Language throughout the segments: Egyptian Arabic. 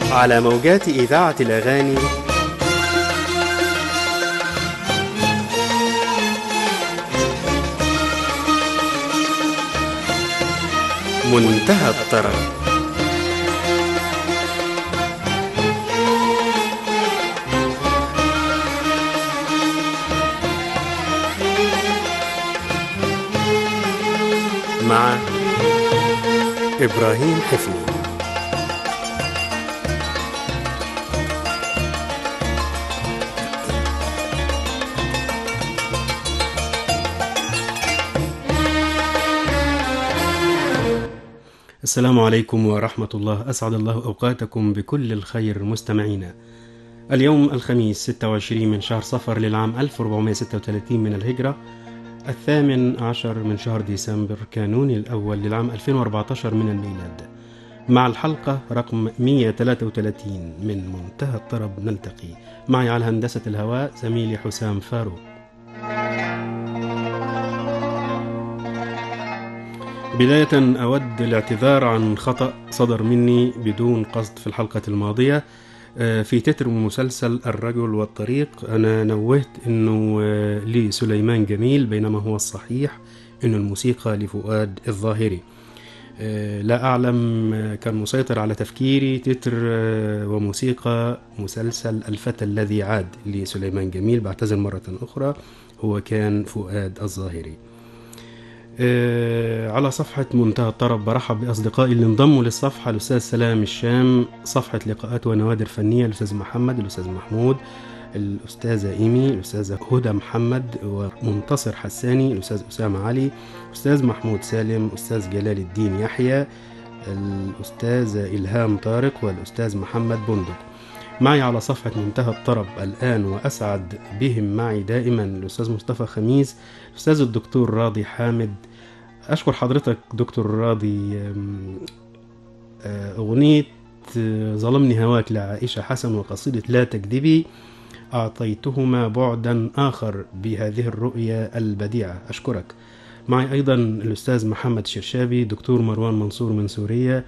على موجات إذاعة الأغاني منتهى الطرب مع إبراهيم حفني السلام عليكم ورحمة الله أسعد الله أوقاتكم بكل الخير مستمعينا اليوم الخميس 26 من شهر صفر للعام 1436 من الهجرة الثامن عشر من شهر ديسمبر كانوني الأول للعام 2014 من الميلاد مع الحلقة رقم 133 من منتهى الطرب نلتقي معي على هندسة الهواء زميلي حسام فاروق بداية أود الاعتذار عن خطأ صدر مني بدون قصد في الحلقة الماضية في تتر مسلسل الرجل والطريق أنا نوهت أنه لسليمان جميل بينما هو الصحيح أنه الموسيقى لفؤاد الظاهري لا أعلم كان مسيطر على تفكيري تتر وموسيقى مسلسل الفتى الذي عاد لسليمان جميل بعتذر مرة أخرى هو كان فؤاد الظاهري على صفحة منتهى الطرب برحب بأصدقائي اللي انضموا للصفحة الأستاذ سلام الشام صفحة لقاءات ونوادر فنية الأستاذ محمد الأستاذ محمود الأستاذة إيمي الأستاذة هدى محمد ومنتصر حساني الأستاذ أسامة علي الأستاذ محمود سالم أستاذ جلال الدين يحيى الأستاذة إلهام طارق والأستاذ محمد بندق معي على صفحة منتهى الطرب الآن وأسعد بهم معي دائما الأستاذ مصطفى خميس الأستاذ الدكتور راضي حامد أشكر حضرتك دكتور راضي أغنية ظلمني هواك لعائشة حسن وقصيدة لا تكذبي أعطيتهما بعدا آخر بهذه الرؤية البديعة أشكرك معي أيضا الأستاذ محمد شرشابي دكتور مروان منصور من سوريا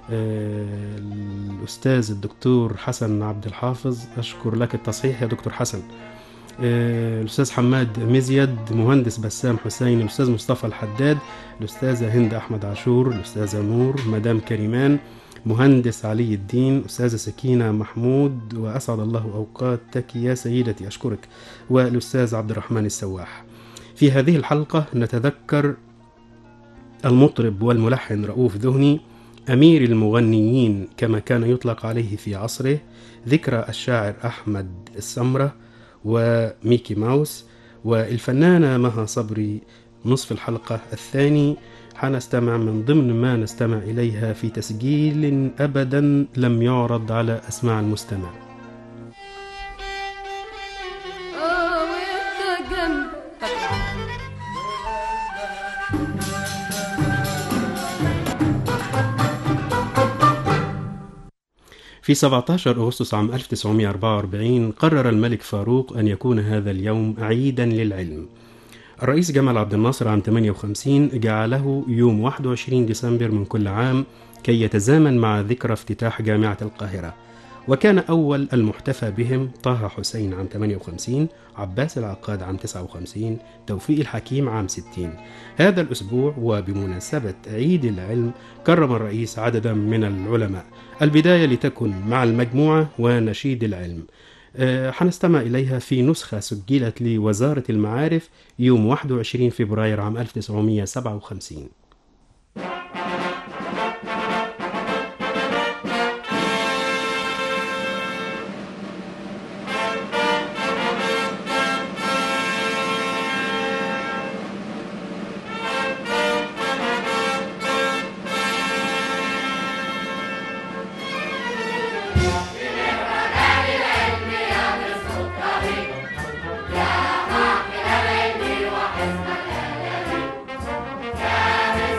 الأستاذ الدكتور حسن عبد الحافظ أشكر لك التصحيح يا دكتور حسن الأستاذ حماد مزيد مهندس بسام حسين الأستاذ مصطفى الحداد الأستاذة هند أحمد عاشور الأستاذة نور مدام كريمان مهندس علي الدين أستاذة سكينة محمود وأسعد الله أوقاتك يا سيدتي أشكرك والأستاذ عبد الرحمن السواح في هذه الحلقة نتذكر المطرب والملحن رؤوف ذهني أمير المغنيين كما كان يطلق عليه في عصره ذكرى الشاعر أحمد السمرة وميكي ماوس والفنانة مها صبري نصف الحلقة الثاني حنستمع من ضمن ما نستمع إليها في تسجيل أبدا لم يعرض على أسماع المستمع في 17 أغسطس عام 1944 قرر الملك فاروق أن يكون هذا اليوم عيدا للعلم الرئيس جمال عبد الناصر عام 58 جعله يوم 21 ديسمبر من كل عام كي يتزامن مع ذكرى افتتاح جامعة القاهرة وكان أول المحتفى بهم طه حسين عام 58 عباس العقاد عام 59 توفيق الحكيم عام 60 هذا الأسبوع وبمناسبة عيد العلم كرم الرئيس عددا من العلماء البداية لتكن مع المجموعة ونشيد العلم حنستمع إليها في نسخة سجلت لوزارة المعارف يوم 21 فبراير عام 1957 يا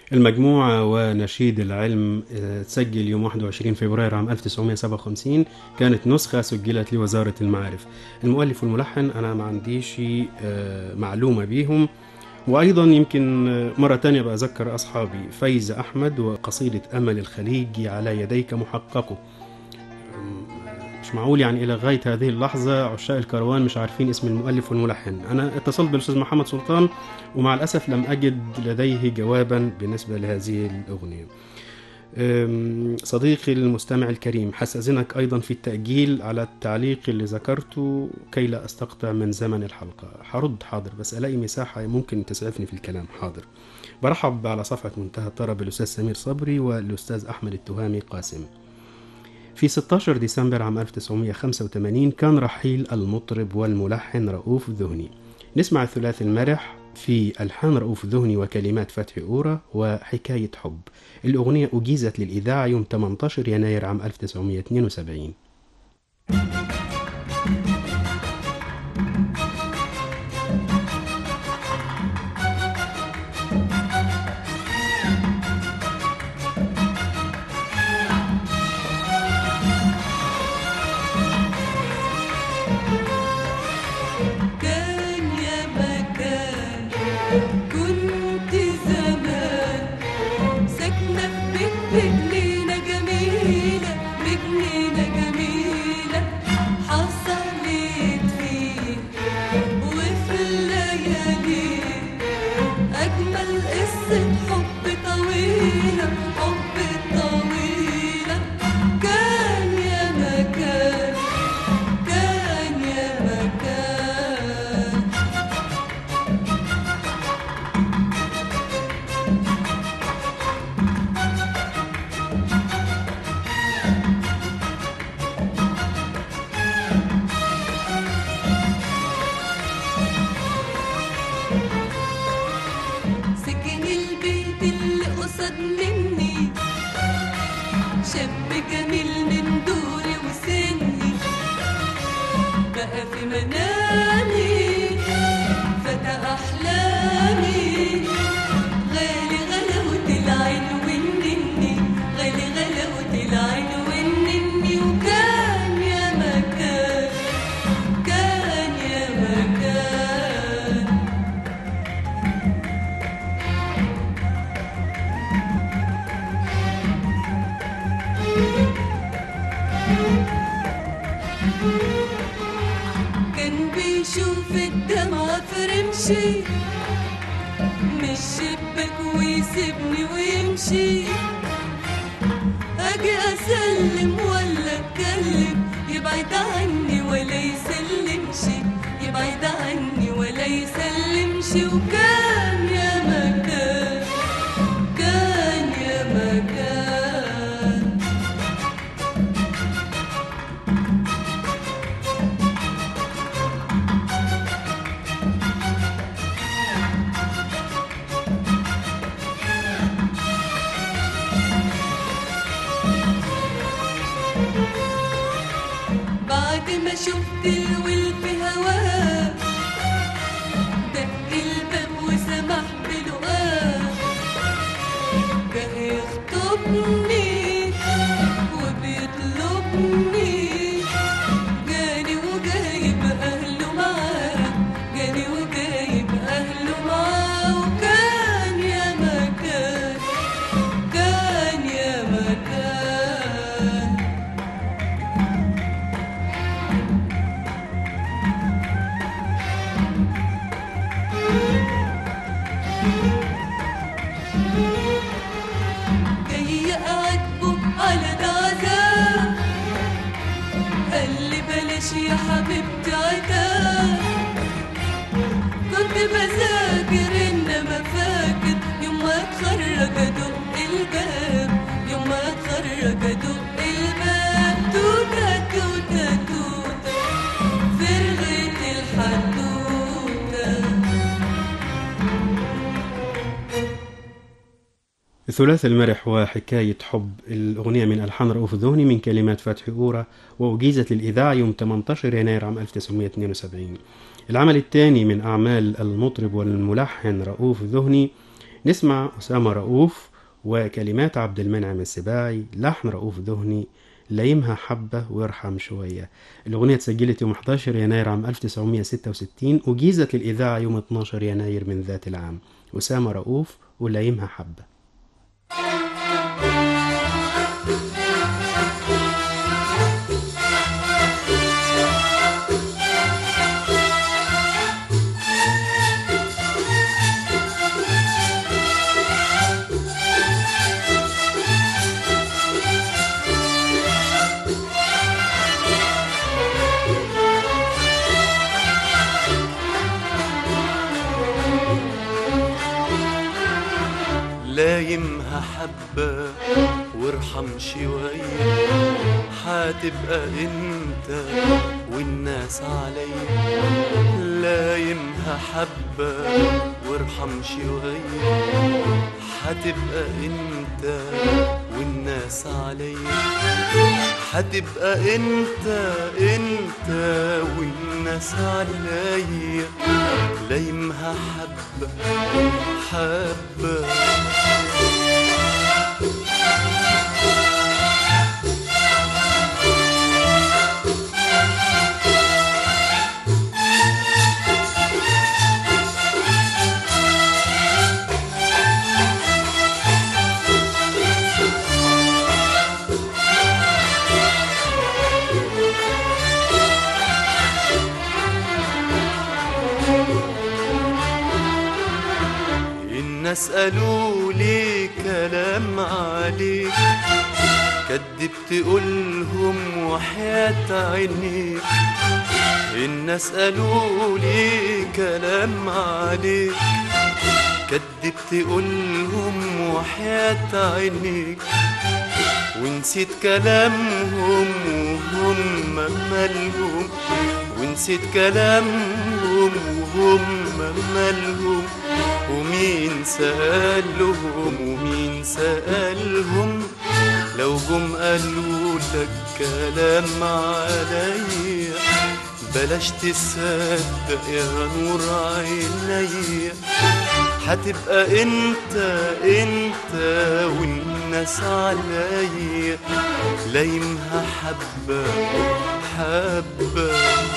المجموعة ونشيد العلم آه، تسجل يوم 21 فبراير عام 1957 كانت نسخة سجلت لوزارة المعارف المؤلف والملحن أنا ما عنديش آه، معلومة بيهم وأيضا يمكن آه، مرة تانية بأذكر أصحابي فايز أحمد وقصيدة أمل الخليجي على يديك محققه مش معقول يعني الى غايه هذه اللحظه عشاق الكروان مش عارفين اسم المؤلف والملحن انا اتصلت بالاستاذ محمد سلطان ومع الاسف لم اجد لديه جوابا بالنسبه لهذه الاغنيه أم، صديقي المستمع الكريم حستأذنك أيضا في التأجيل على التعليق اللي ذكرته كي لا أستقطع من زمن الحلقة هرد حاضر بس ألاقي مساحة ممكن تسعفني في الكلام حاضر برحب على صفحة منتهى الطرب الأستاذ سمير صبري والأستاذ أحمد التهامي قاسم في 16 ديسمبر عام 1985 كان رحيل المطرب والملحن رؤوف ذهني نسمع الثلاثي المرح في ألحان رؤوف ذهني وكلمات فتحي أورا وحكاية حب الأغنية أجيزت للإذاعة يوم 18 يناير عام 1972 كان يا مكان كنت زمان ساكنة في بيت بجنينة جميلة بجنينة جميلة حصلت فيه وفي الليالي أجمل قصة حب طويلة حب طويلة كان يا مكان كان يا مكان سكن البيت اللي قصد مني شاب جميل من دوري وسني بقى في منامي فتى أحلامي غالي غلاوة العين والنني غالي غلاوة العين والنني وكان يا مكان كان يا مكان كان بيشوف الدمعة في رمشي من الشباك ويسيبني ويمشي اجي اسلم ولا اتكلم يبعد عني ولا يسلمش يبعد عني ولا يسلمش وكان يا مكان كان يا مكان بعد ما شفت الول في هواه دق الباب وسمح بلقاه جه يخطبني وبيطلبني جاني وجايب اهله معاه جاني وجايب اهله معاه وكان يا مكان كان يا مكان جاي أعاتبه على ده عذاب قال لي بلاش يا حبيبتي عتاب كنت بذاكر انما فاكر يوم ما اتخرج ادق الباب يوم ما اتخرج ادق الباب توته توته توته فرغت الحدوته الثلاثي المرح وحكاية حب الأغنية من ألحان رؤوف ذهني من كلمات فتحي أورا وأجيزت للإذاعة يوم 18 يناير عام 1972 العمل الثاني من أعمال المطرب والملحن رؤوف ذهني نسمع أسامة رؤوف وكلمات عبد المنعم السباعي لحن رؤوف ذهني لايمها حبة وارحم شوية الأغنية اتسجلت يوم 11 يناير عام 1966 وجيزت للإذاعة يوم 12 يناير من ذات العام أسامة رؤوف ولايمها حبة لايمها حبة وارحم شوية حتبقى انت والناس عليا لايمها حبة وارحم شوية حتبقى انت والناس عليا حتبقى انت انت والناس عليا لايمها حبة حبة الناس قالوا لي كلام عليك كدبت قولهم وحياة عينيك الناس قالوا لي كلام عليك كدبت قولهم وحياة عينيك ونسيت كلامهم وهم مالهم ونسيت كلامهم وهم مالهم ومين سألهم ومين سألهم لو جم قالوا لك كلام عليا بلاش تصدق يا نور عينيا هتبقى انت انت والناس عليا لايمها حبة حبة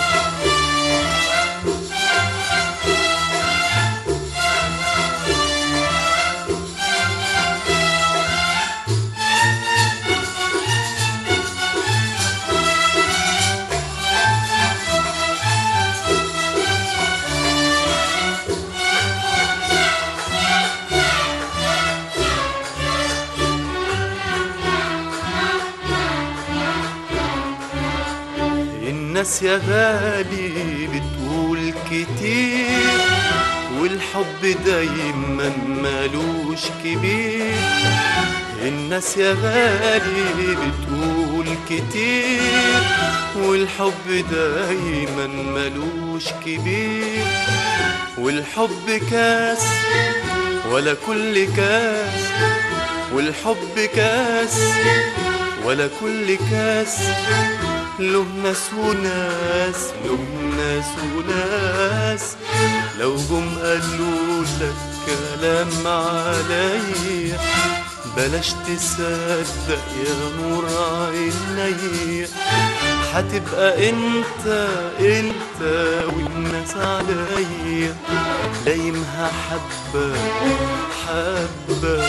الناس يا غالي بتقول كتير والحب دايما مالوش كبير الناس يا غالي بتقول كتير والحب دايما مالوش كبير والحب كاس ولا كل كاس والحب كاس ولا كل كاس له ناس وناس له ناس وناس لو جم قالوا لك كلام عليا بلاش تصدق يا نور عينيا هتبقى انت انت والناس عليا لايمها حبة حبة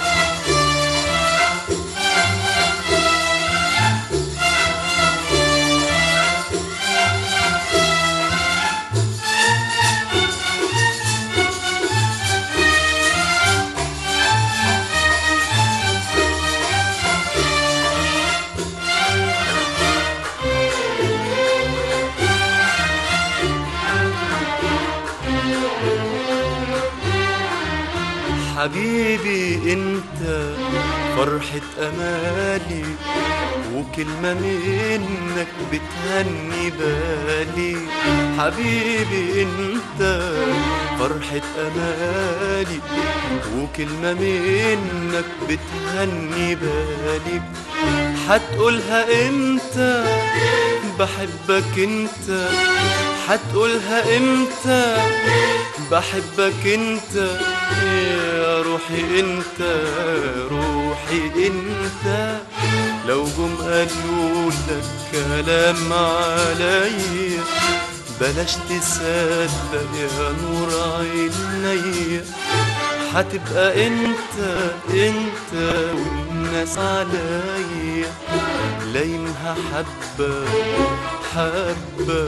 حبيبي انت فرحة امالي وكلمة منك بتهني بالي حبيبي انت فرحة امالي وكلمة منك بتهني بالي هتقولها امتى بحبك انت هتقولها امتى بحبك انت يا روح روحي انت روحي انت لو جم قالوا لك كلام عليا بلاش تصدق يا نور عينيا هتبقى انت انت والناس عليا لايمها حبة حبة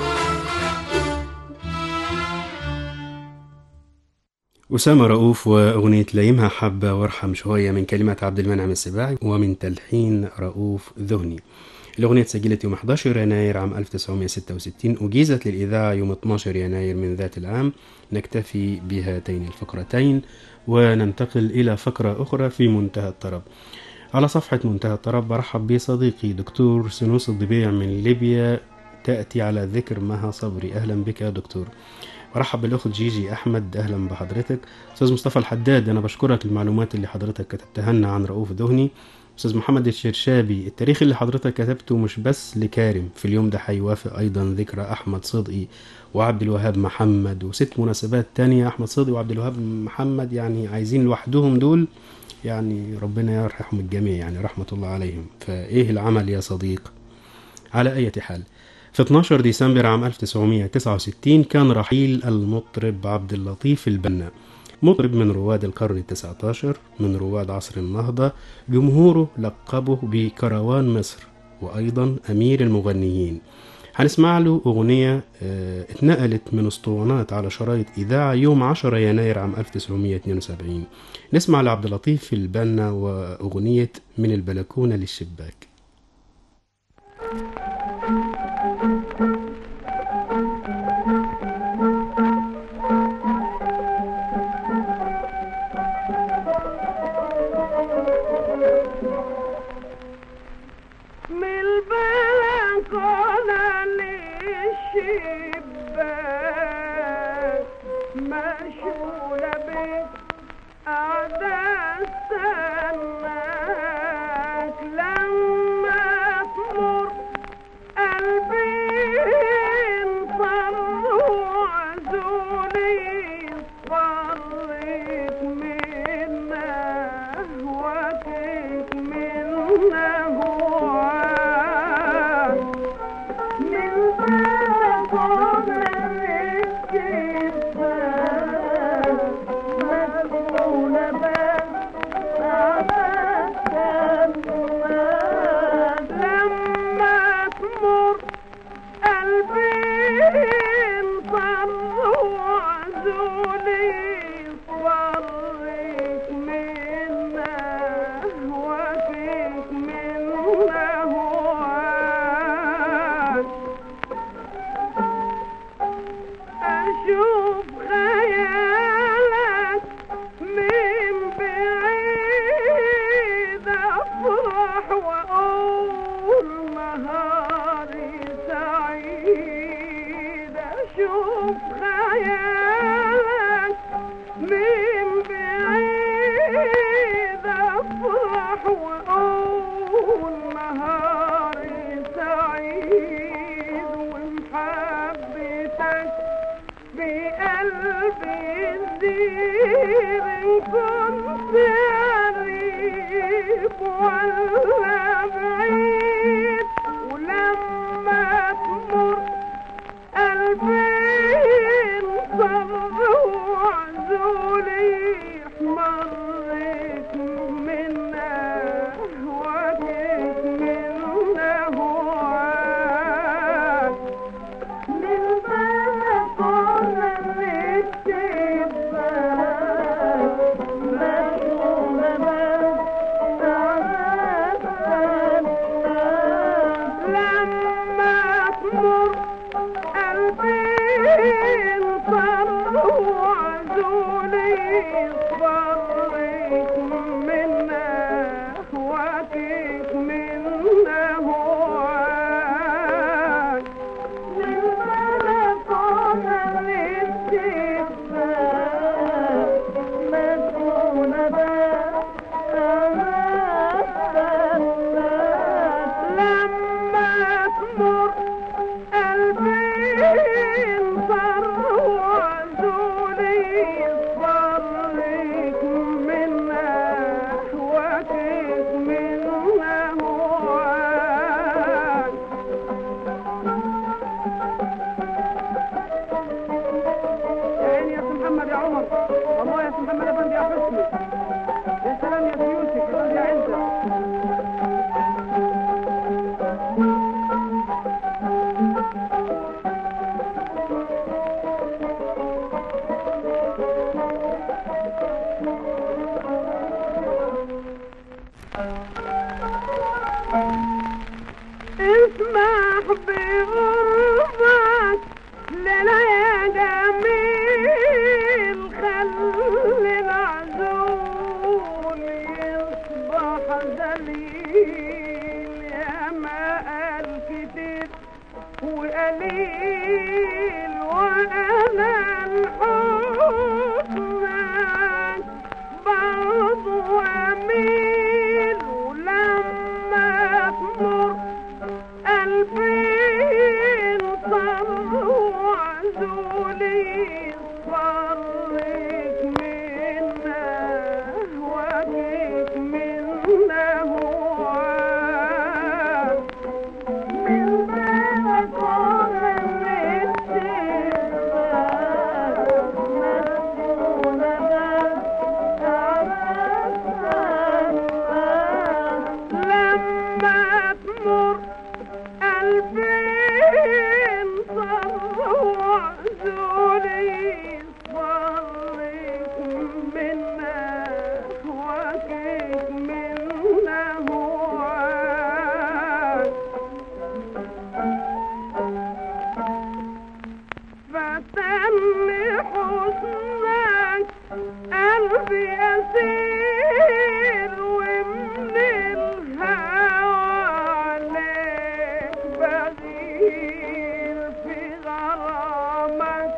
أسامة رؤوف وأغنية لايمها حبة وارحم شوية من كلمات عبد المنعم السباعي ومن تلحين رؤوف ذهني الأغنية تسجلت يوم 11 يناير عام 1966 أجيزت للإذاعة يوم 12 يناير من ذات العام نكتفي بهاتين الفقرتين وننتقل إلى فقرة أخرى في منتهى الطرب على صفحة منتهى الطرب برحب بصديقي دكتور سنوس الضبيع من ليبيا تأتي على ذكر مها صبري أهلا بك يا دكتور برحب بالأخت جيجي أحمد أهلا بحضرتك أستاذ مصطفى الحداد أنا بشكرك المعلومات اللي حضرتك كتبتها لنا عن رؤوف ذهني أستاذ محمد الشرشابي التاريخ اللي حضرتك كتبته مش بس لكارم في اليوم ده هيوافق أيضا ذكرى أحمد صدقي وعبد الوهاب محمد وست مناسبات تانية أحمد صدقي وعبد الوهاب محمد يعني عايزين لوحدهم دول يعني ربنا يرحمهم الجميع يعني رحمة الله عليهم فإيه العمل يا صديق على أي حال في 12 ديسمبر عام 1969 كان رحيل المطرب عبد اللطيف البنا مطرب من رواد القرن التسعة عشر من رواد عصر النهضة جمهوره لقبه بكروان مصر وأيضا أمير المغنيين هنسمع له أغنية اه اتنقلت من اسطوانات على شرايط إذاعة يوم 10 يناير عام 1972 نسمع لعبد اللطيف البنا وأغنية من البلكونة للشباك من البلكونة للشباك مشغولة بك قاعدة استناك لما تمر قلبي انطر وعزولي اضطريت منه وفيك منه وعاد من بلكونة للشباك مشغولة بك لما تمر قلبي انطر وعزولي اضطريت منه وفيك منه وعاد أشوف خيالك من بعيد أفرح وأقول نهاري سعيد أشوف خيالك من بعيد أفرح وأقول نهاري سعيد ومحبتك بقلبي الدير إن كنت قريب ولا بعيد ولما تمر قلبي انصر وعزولي مريت منه وجيت منه وعاد من بلكونة للشباك مشغولة لما تمر قلبي انطر وعزولي اضطريت منه وفيك منه وعاد من بلكونة للشباك مدفونة لما تمر قلبي انصر وعزولي اضطريت حسني يا سلام يا سيوسف يا عزة اسمح بغربك لنا يا جميل خلي العزول يصبح ذليل يا ما قال كتير وقليل وانا الحكمك برضو اميل ولما تمر قلبين صر وعزولي صرك منا وجيك منا هو من بينك ومن لما تمر قلبين صر وعزولي صرك منا وجيك منا هو فتني حسنك قلبي أسير ومن الهوى عليك بغير في غرامك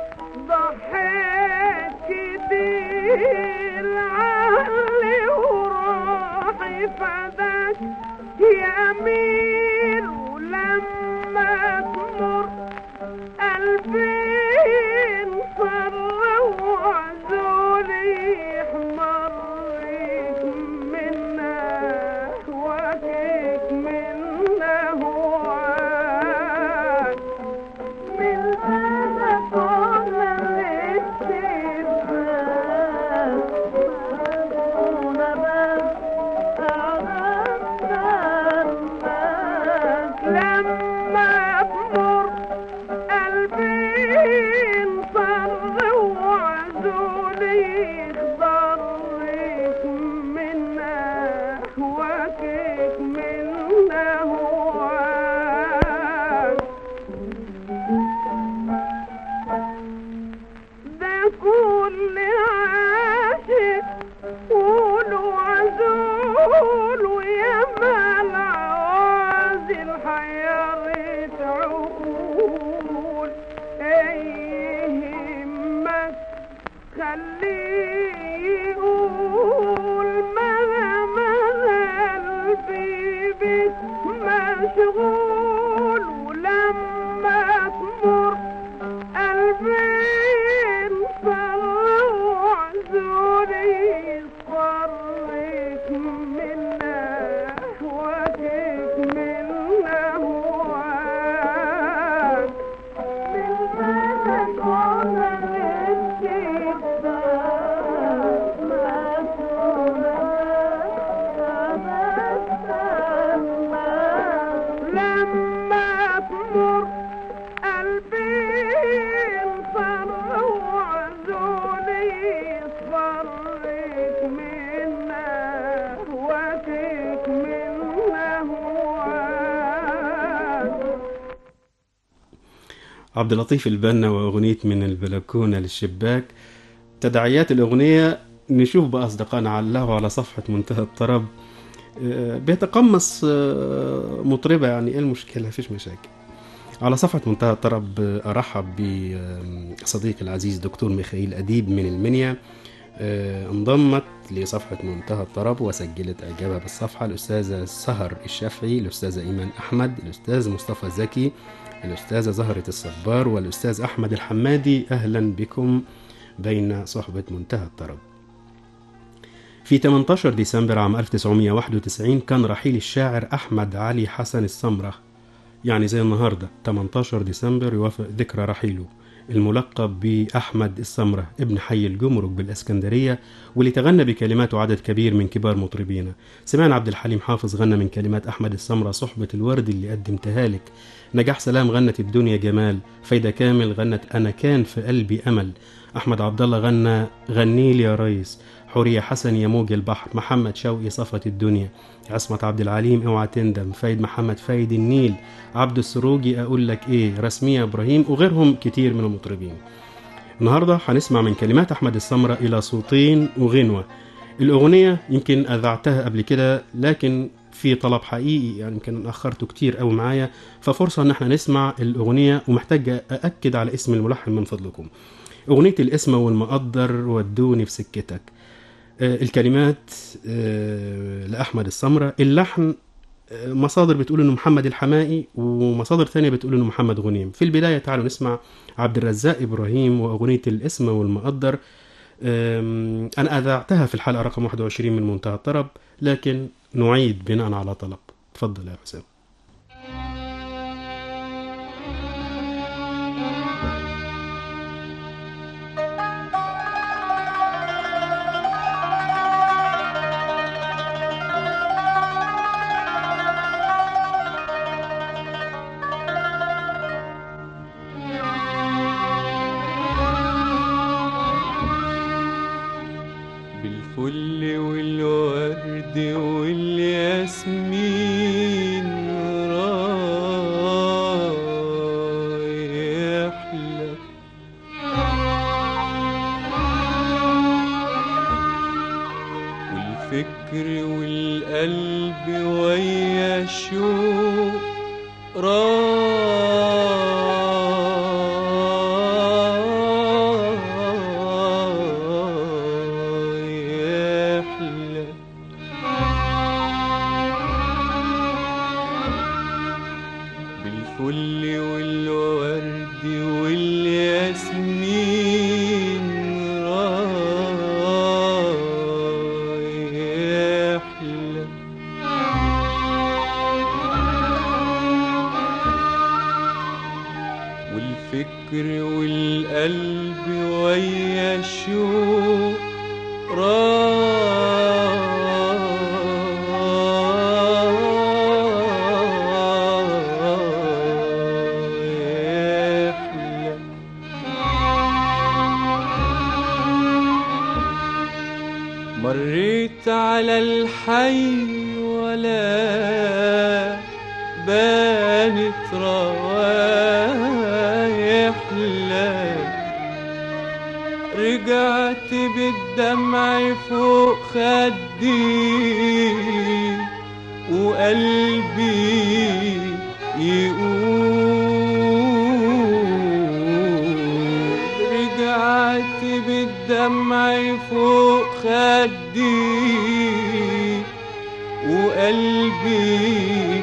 ضحيت كتير عقلي وروحي فداك يا أمير ولما تمر قلبين صر وعزولي حمرك منا وجهك منا هواك من هذا كل الاستفاد لما تمر قلبين صر وعزولي ضرك منا وجهك منا هواك ده كل عاشق قولوا عزول ويا مال عوازل حيرت عقول يهمك خليه يقول ماذا ماذا قلبي بك مشغول ولما تمر قلبين صر وعزولي صرك منا وجهك منا هواك من مالك لما تمر قلبين صر وعزولي صرك منا وجهك منا هواك عبد اللطيف البنا وأغنية من البلكونة للشباك تداعيات الأغنية نشوف بقى أصدقائنا علقوا على صفحة منتهى الطرب آه، بيتقمص آه، مطربة يعني إيه المشكلة مفيش مشاكل على صفحة منتهى الطرب آه، أرحب بصديقي العزيز دكتور ميخائيل أديب من المنيا آه، انضمت لصفحة منتهى الطرب وسجلت إعجابها بالصفحة الأستاذة سهر الشافعي الأستاذة إيمان أحمد الأستاذ مصطفى زكي الأستاذة زهرة الصبار والأستاذ أحمد الحمادي أهلا بكم بين صحبة منتهى الطرب في 18 ديسمبر عام 1991 كان رحيل الشاعر أحمد علي حسن السمرة يعني زي النهاردة 18 ديسمبر يوافق ذكرى رحيله الملقب بأحمد السمرة ابن حي الجمرك بالإسكندرية واللي تغنى بكلماته عدد كبير من كبار مطربينا سمعنا عبد الحليم حافظ غنى من كلمات أحمد السمرة صحبة الورد اللي قدمتها لك نجاح سلام غنت الدنيا جمال فايدة كامل غنت أنا كان في قلبي أمل أحمد عبد الله غنى غنيلي يا ريس حورية حسن يا موج البحر محمد شوقي صفة الدنيا عصمت عبد العليم اوعى تندم فايد محمد فايد النيل عبد السروجي اقول لك ايه رسمية ابراهيم وغيرهم كتير من المطربين النهاردة هنسمع من كلمات أحمد السمرة إلى صوتين وغنوة الأغنية يمكن أذعتها قبل كده لكن في طلب حقيقي يعني يمكن أخرته كتير قوي معايا ففرصة إن احنا نسمع الأغنية ومحتاج أأكد على اسم الملحن من فضلكم أغنية الاسم والمقدر ودوني في سكتك آه، الكلمات آه، لأحمد السمرة اللحن آه، مصادر بتقول انه محمد الحمائي ومصادر ثانية بتقول انه محمد غنيم في البداية تعالوا نسمع عبد الرزاق ابراهيم واغنية الاسم والمقدر آم، انا اذعتها في الحلقة رقم 21 من منتهى الطرب لكن نعيد بناء على طلب تفضل يا حسام بالفل والورد والياسمين رايح لك والفكر والقلب ويا الشوق رايح لك بالفل والورد والياسمين رايح لك والفكر والقلب ويا الشوق رايح لك مريت على الحي ولا بانت روايح لك رجعت بالدمع فوق خدي وقلبي يقول رجعت بالدمع فوق خدي وقلبي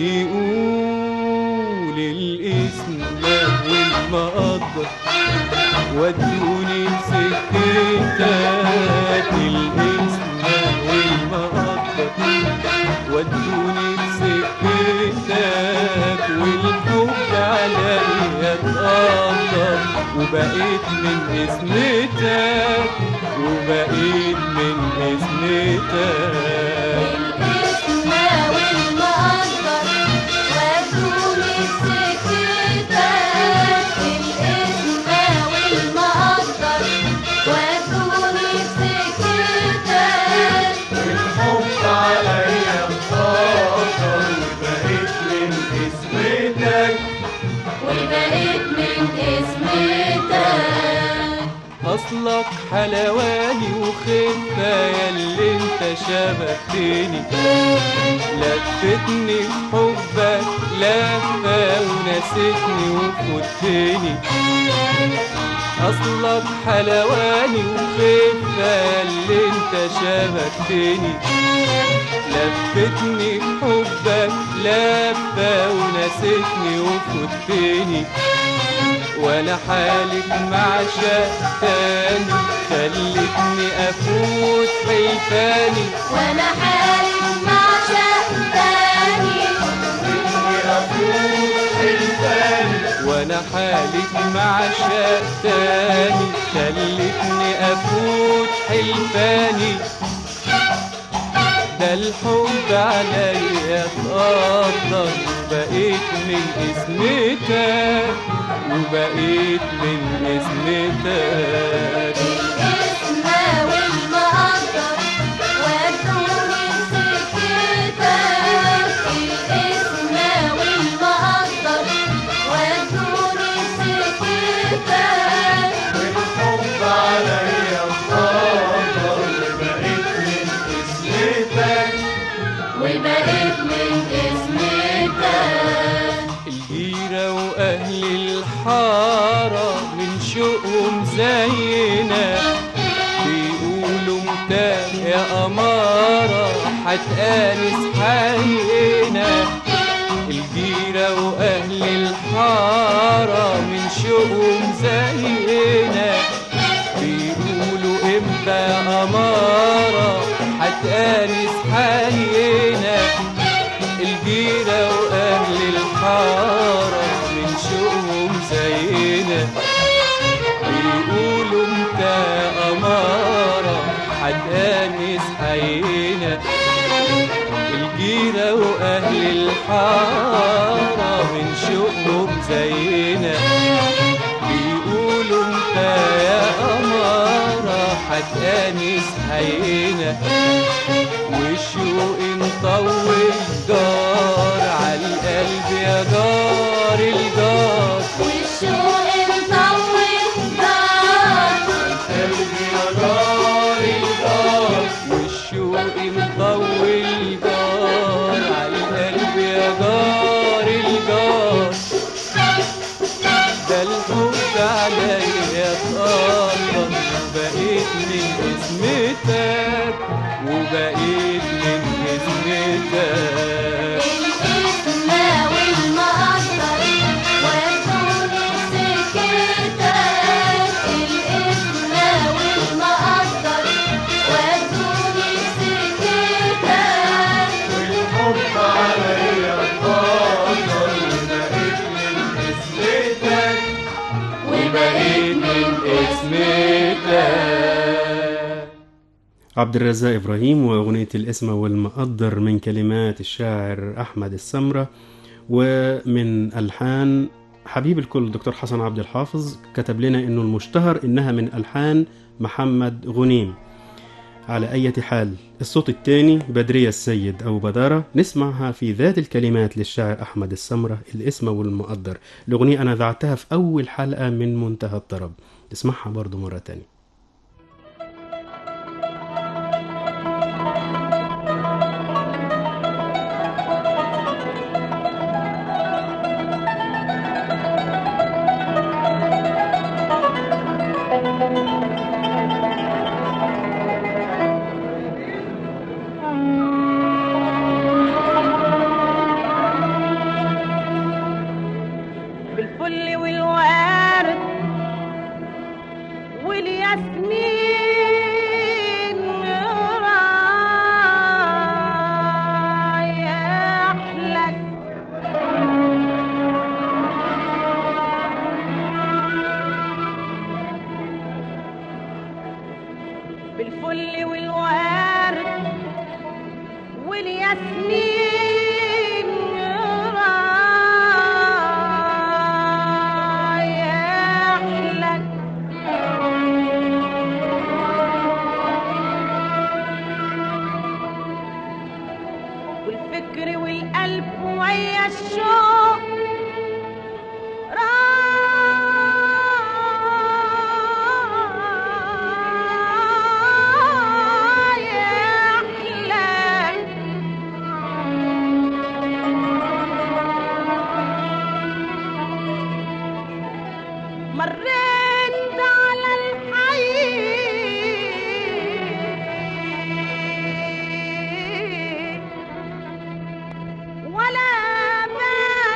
يقول الاسم والمقدر ودوني سكتك الاسم والمقدر ودوني سكتك والحب عليا اتقدر وبقيت من اسمتك وبقيت من اسمتك الاسم والمقدر ودوني سكتك الاسم والمقدر ودوني سكتك الحب عليا اتقدر وبقيت من اسمتك وبقيت من اسمتك اصلك حلواني وخفة ياللي انت شبكتني لفتني حبك لفة ونسيتني وفتني اصلك حلواني وخفة ياللي انت شبكتني لفتني حبك لفة ونسيتني وفتني وانا حالك مع شاء تاني خلتني افوت حيتاني وانا حالف مع شهر تاني وانا حالك حالك مع شاق تاني خلتني افوت حلفاني ده الحب عليا اتقدر وبقيت من اسمتك وبقيت من اسمتك الاسم والمقدر ودوني سكتك الاسم والمقدر ودوني سكتك والحب عليا اتقدر وبقيت من اسمتك وبقيت من اسمتك الجيرة وأهل الحارة من شوقهم زينا بيقولوا متاه يا أمارة هتآنس حقنا الجيرة وأهل الحارة من شوقهم زينا بيقولوا امتى يا أمارة هتآنس حقنا الجيرة وأهل الحارة من شوقهم زينا بيقولوا انت يا أمارة هتآنس حينا الجيرة وأهل الحارة من شوقهم زينا بيقولوا انت يا أمارة هتآنس حينا والشوق مطول جار عالقلب يا جار الجار والشوق مطول نار قلب يا جار الجار والشوق مطول جار عالقلب يا جار الجار ده الحب عليا اتقدر بقيت من اسمتك وبقيت من اسمتك الاسم والمقدر ودوني سكتك الاسم والمقدر ودوني سكتك والحب عليا اتقدر وبقيت من اسمتك وبقيت من اسمتك عبد الرزاق إبراهيم وأغنية الاسم والمقدر من كلمات الشاعر أحمد السمرة ومن ألحان حبيب الكل دكتور حسن عبد الحافظ كتب لنا إنه المشتهر إنها من ألحان محمد غنيم على أي حال الصوت الثاني بدرية السيد أو بدارة نسمعها في ذات الكلمات للشاعر أحمد السمرة الاسم والمقدر الأغنية أنا ذعتها في أول حلقة من منتهى الطرب اسمعها برضو مرة تانية بالفل والورد والياسمين رايح لك بالفل والورد والياسمين رايح لك والفكر والقلب ويا الشوق رايح لك مريت على الحي ولا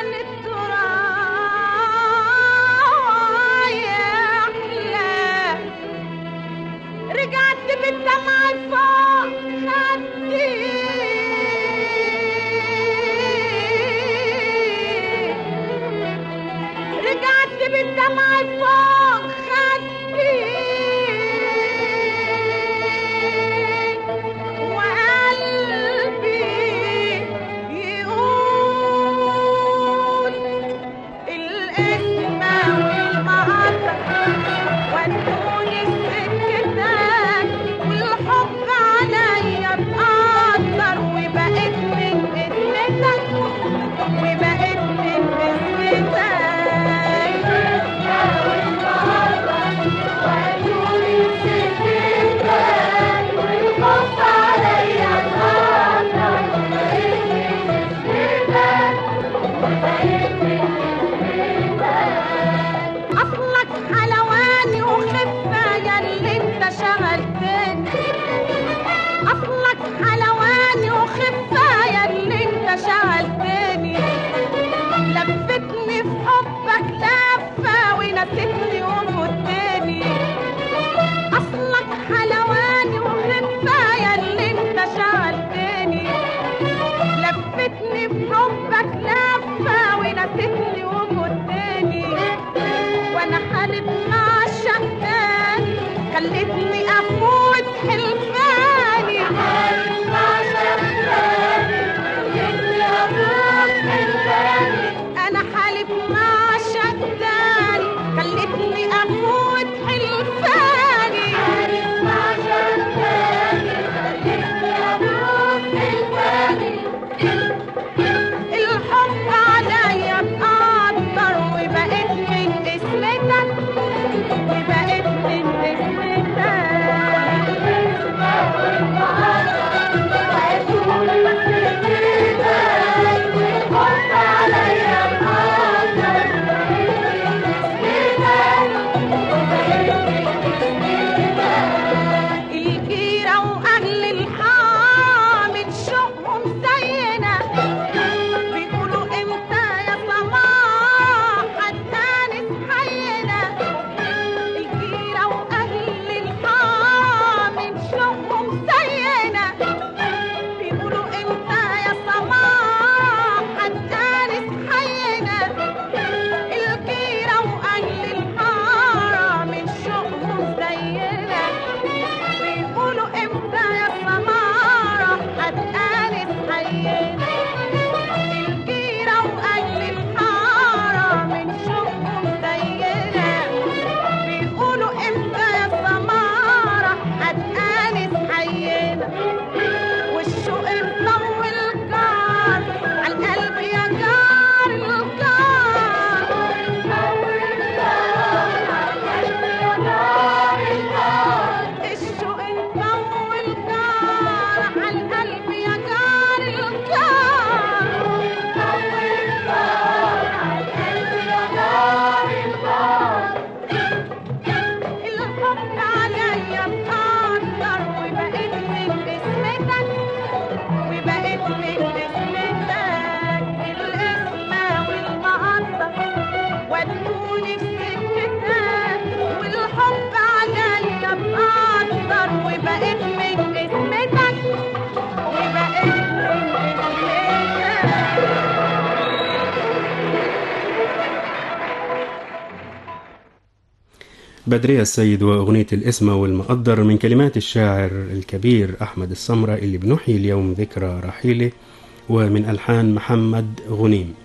بدرية السيد وأغنية الإسمة والمقدر من كلمات الشاعر الكبير أحمد السمرة اللي بنحيي اليوم ذكرى رحيله ومن ألحان محمد غنيم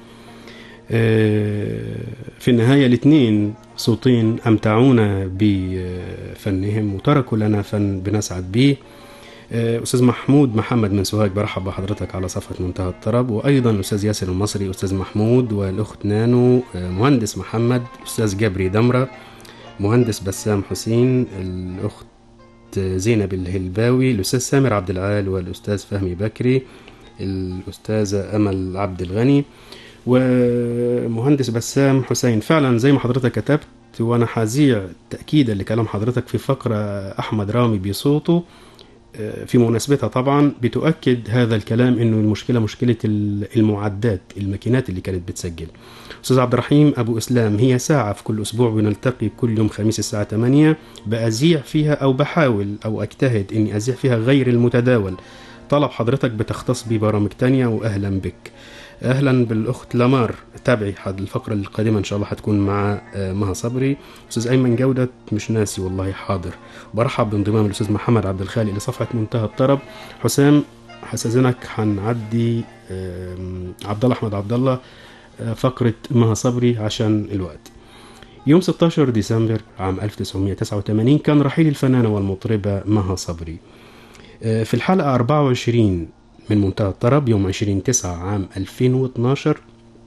آه، في النهاية الاثنين صوتين أمتعونا بفنهم وتركوا لنا فن بنسعد به آه، أستاذ محمود محمد من سوهاج برحب بحضرتك على صفحة منتهى الطرب وأيضا الأستاذ ياسر المصري أستاذ محمود والأخت نانو آه، مهندس محمد أستاذ جبري دمرة مهندس بسام حسين الأخت زينب الهلباوي الأستاذ سامر عبد العال والأستاذ فهمي بكري الأستاذة أمل عبد الغني ومهندس بسام حسين فعلا زي ما حضرتك كتبت وانا حذيع تاكيدا لكلام حضرتك في فقره احمد رامي بصوته آه، في مناسبتها طبعا بتؤكد هذا الكلام انه المشكله مشكله ال- المعدات الماكينات اللي كانت بتسجل استاذ عبد الرحيم ابو اسلام هي ساعه في كل اسبوع بنلتقي كل يوم خميس الساعه 8 بأذيع فيها او بحاول او اجتهد اني اذيع فيها غير المتداول طلب حضرتك بتختص ببرامج تانية واهلا بك اهلا بالاخت لمار تابعي حد الفقره القادمه ان شاء الله هتكون مع آه، مها صبري استاذ ايمن جوده مش ناسي والله حاضر برحب بانضمام الاستاذ محمد عبد الخالق لصفحه منتهى الطرب حسام هستاذنك هنعدي آم، عبد الله احمد عبد الله آه، فقره مها صبري عشان الوقت يوم 16 ديسمبر عام 1989 كان رحيل الفنانه والمطربه مها صبري آه، في الحلقه 24 من منتهى الطرب يوم 20 9 عام 2012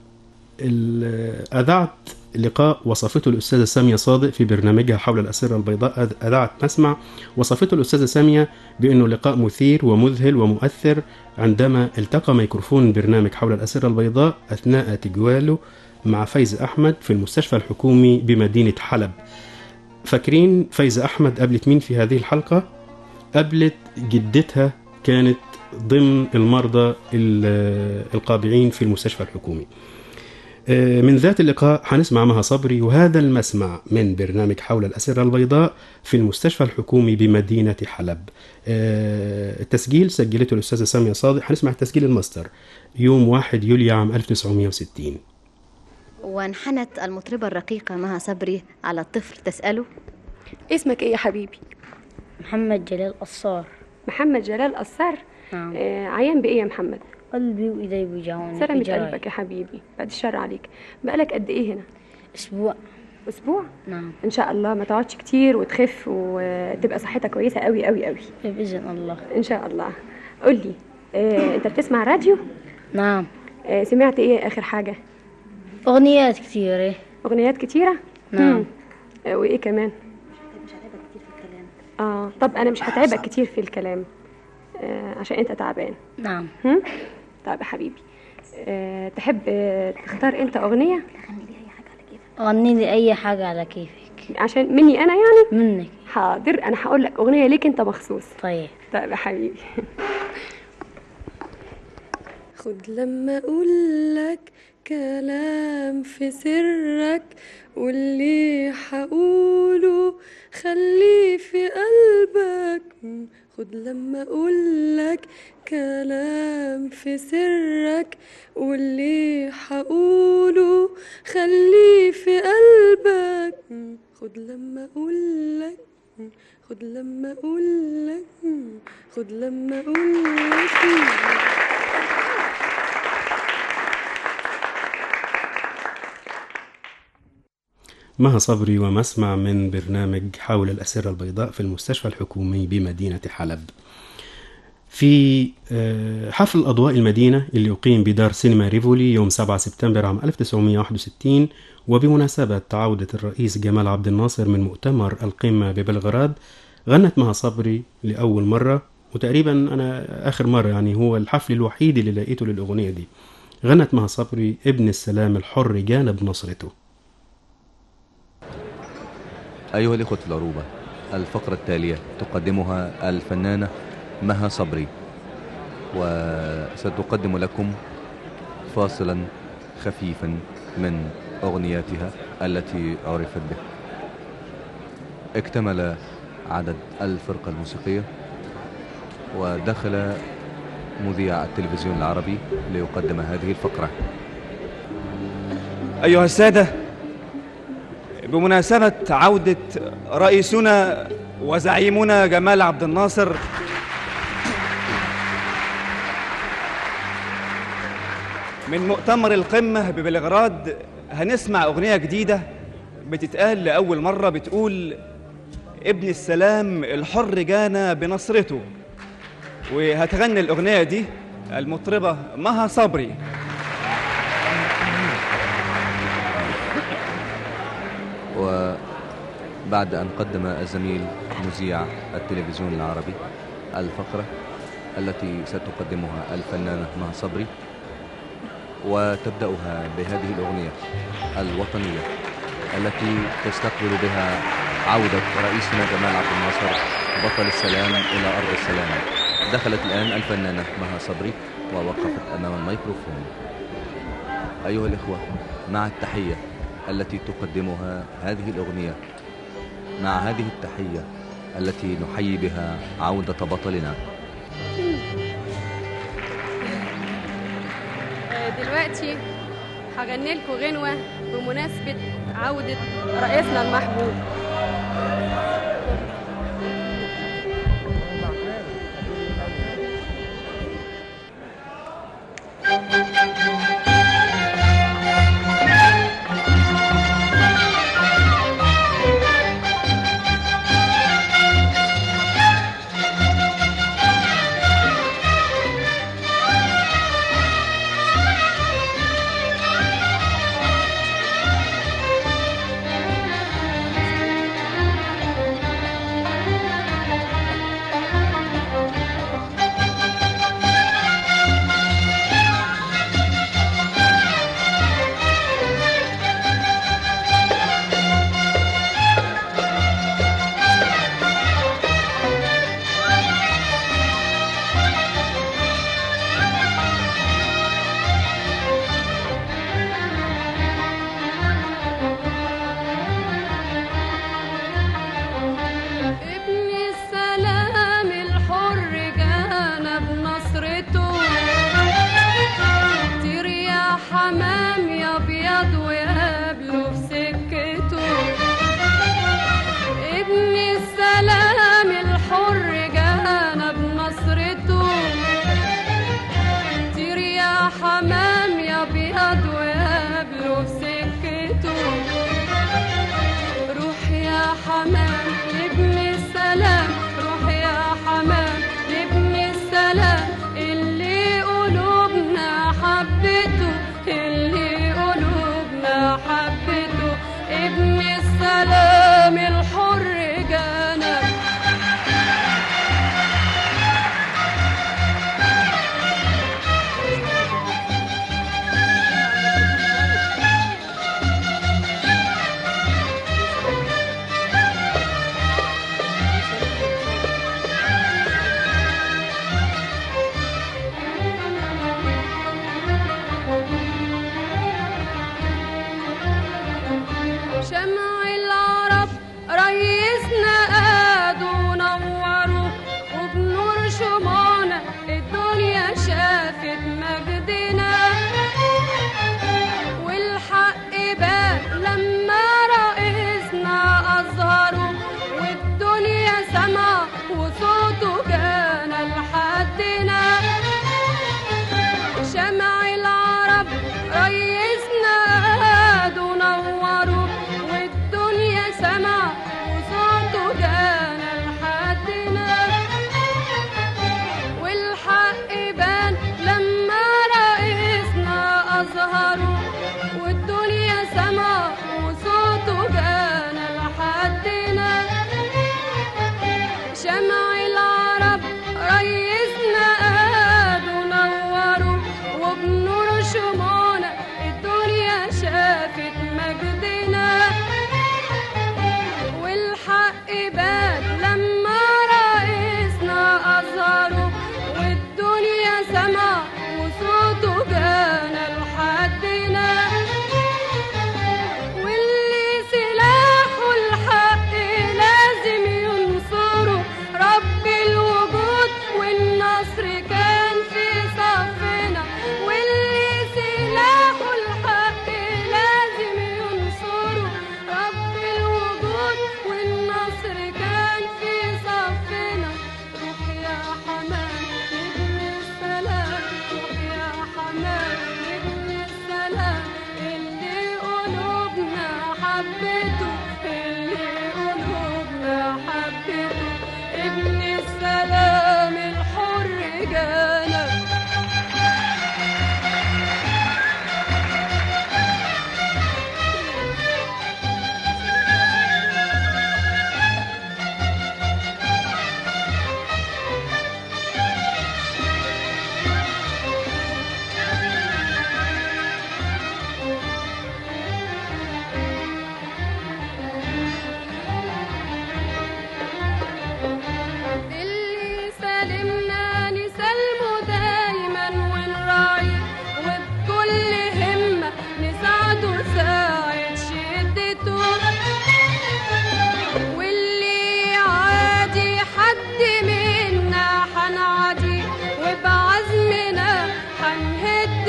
ال- أذعت لقاء وصفته الأستاذة سامية صادق في برنامجها حول الأسرة البيضاء أذ- أذاعت مسمع وصفته الأستاذة سامية بأنه لقاء مثير ومذهل ومؤثر عندما التقى ميكروفون برنامج حول الأسرة البيضاء أثناء تجواله مع فايز أحمد في المستشفى الحكومي بمدينة حلب فاكرين فايز أحمد قابلت مين في هذه الحلقة؟ قابلت جدتها كانت ضمن المرضى ال- القابعين في المستشفى الحكومي آه، من ذات اللقاء هنسمع مها صبري وهذا المسمع من برنامج حول الأسرة البيضاء في المستشفى الحكومي بمدينة حلب آه، التسجيل سجلته الأستاذة سامية صادق هنسمع التسجيل الماستر يوم 1 يوليو عام 1960 وانحنت المطربة الرقيقة مها صبري على الطفل تسأله اسمك ايه يا حبيبي محمد جلال قصار محمد جلال قصار نعم آه عيان بايه يا محمد قلبي وإيدي بيوجعوني سلامة بجراي. قلبك يا حبيبي بعد الشر عليك بقالك قد ايه هنا أسبوع اسبوع نعم ان شاء الله ما تقعدش كتير وتخف وتبقى صحتك كويسه قوي قوي قوي بإذن الله ان شاء الله قول لي آه انت بتسمع راديو نعم آه سمعت ايه اخر حاجه أغنيات كثيرة اغنيات كتيره نعم. مم. آه وايه كمان اه طب انا مش هتعبك كتير في الكلام آه عشان انت تعبان نعم هم؟ طيب يا حبيبي أه تحب آه، تختار انت اغنيه غني لي أي حاجة على كيفك عشان مني انا يعني منك حاضر انا هقول لك اغنيه ليك انت مخصوص طيب طيب يا حبيبي خد لما اقول لك كلام في سرك واللي هقوله خليه في قلبك خد لما اقول لك كلام في سرك واللي هقوله خليه في قلبك خد لما اقول لك خد لما اقول لك خد لما اقول لك مها صبري ومسمع من برنامج حول الأسرة البيضاء في المستشفى الحكومي بمدينة حلب في آه، حفل أضواء المدينة اللي أقيم بدار سينما ريفولي يوم 7 سبتمبر عام 1961 وبمناسبة عودة الرئيس جمال عبد الناصر من مؤتمر القمة ببلغراد غنت مها صبري لأول مرة وتقريبا أنا آخر مرة يعني هو الحفل الوحيد اللي لقيته للأغنية دي غنت مها صبري ابن السلام الحر جانب نصرته أيها الإخوة في العروبة الفقرة التالية تقدمها الفنانة مها صبري وستقدم لكم فاصلا خفيفا من أغنياتها التي عرفت به اكتمل عدد الفرقة الموسيقية ودخل مذيع التلفزيون العربي ليقدم هذه الفقرة أيها السادة بمناسبة عودة رئيسنا وزعيمنا جمال عبد الناصر من مؤتمر القمة ببلغراد هنسمع أغنية جديدة بتتقال لأول مرة بتقول ابن السلام الحر جانا بنصرته وهتغني الأغنية دي المطربة مها صبري وبعد أن قدم الزميل مذيع التلفزيون العربي الفقرة التي ستقدمها الفنانة مها صبري وتبدأها بهذه الأغنية الوطنية التي تستقبل بها عودة رئيسنا جمال عبد الناصر بطل السلام إلى أرض السلام دخلت الآن الفنانة مها صبري ووقفت أمام الميكروفون أيها الإخوة مع التحية التي تقدمها هذه الأغنية مع هذه التحية التي نحيي بها عودة بطلنا دلوقتي هغني لكم غنوة بمناسبة عودة رئيسنا المحبوب Thank